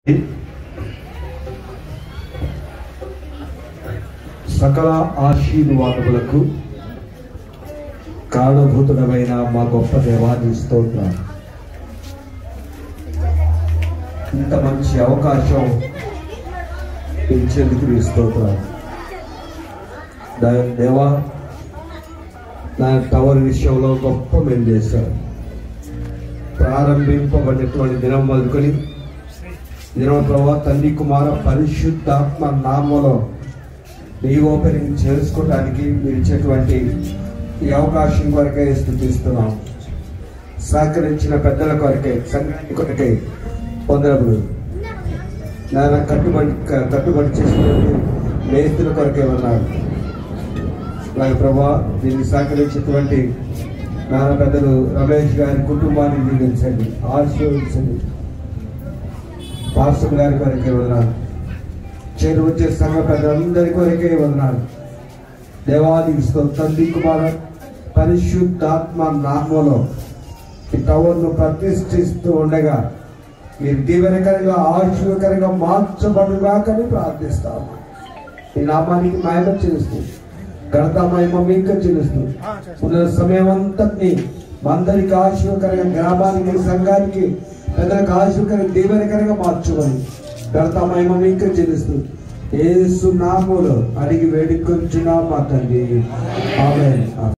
సకల ఆశీర్వాదములకు కారణభూతుడమైన మా గొప్ప దేవాన్ని స్తోత్రం ఇంత మంచి అవకాశం ఇచ్చేందుకు నీ స్తోత్రం దా- దేవా నా టవర్ విషయంలో గొప్ప మేలు చేశారు ప్రారంభింపబడినటువంటి దినం మొదలుకొని దినం ప్రభావ తండ్రి కుమార పరిశుద్ధాత్మ నామలో నీ ఓపెనింగ్ చేసుకోవడానికి మీరు ఇచ్చేటువంటి ఈ అవకాశం కొరకే స్థుతిస్తున్నాం సహకరించిన పెద్దల కొరకే సంఘానికి కొరకే పొందడములు నాన్న కట్టుబడి క- కట్టుబడి చేసినటువంటి మేస్తుల కొరకే ఉన్నారు అలాగే ప్రభా దీన్ని సహకరించినటువంటి నాన్న పెద్దలు రమేష్ గారి కుటుంబాన్ని దీవించండి ఆశీర్వదించండి పార్శ్వ గారి కొరకే ఉన్నారు చేరు వచ్చే సంఘ పెద్దలందరి కొరకే ఉన్నారు దేవాది తండ్రి కుమార పరిశుద్ధాత్మ నామలో ఈ టవర్ను ప్రతిష్ఠిస్తూ ఉండగా మీరు దీవెనకరంగా ఆశీర్వకరంగా మార్చబడుగాకని ప్రార్థిస్తాము ఈ నామానికి మహిమ చెల్లిస్తూ ఘనత మహిమ మీకు చెల్లిస్తూ ఉన్న సమయం అంతటిని మందరికి ఆశీర్వకరంగా గ్రామానికి సంఘానికి పెద్దలకు ఆశీర్వకరంగా దీవెనకరంగా మార్చుకొని ఘనత మహిమ మీకు చెల్లిస్తూ ఏసు నామములో అడిగి వేడుకొంచున్నాం మా తండ్రి ఆమేన్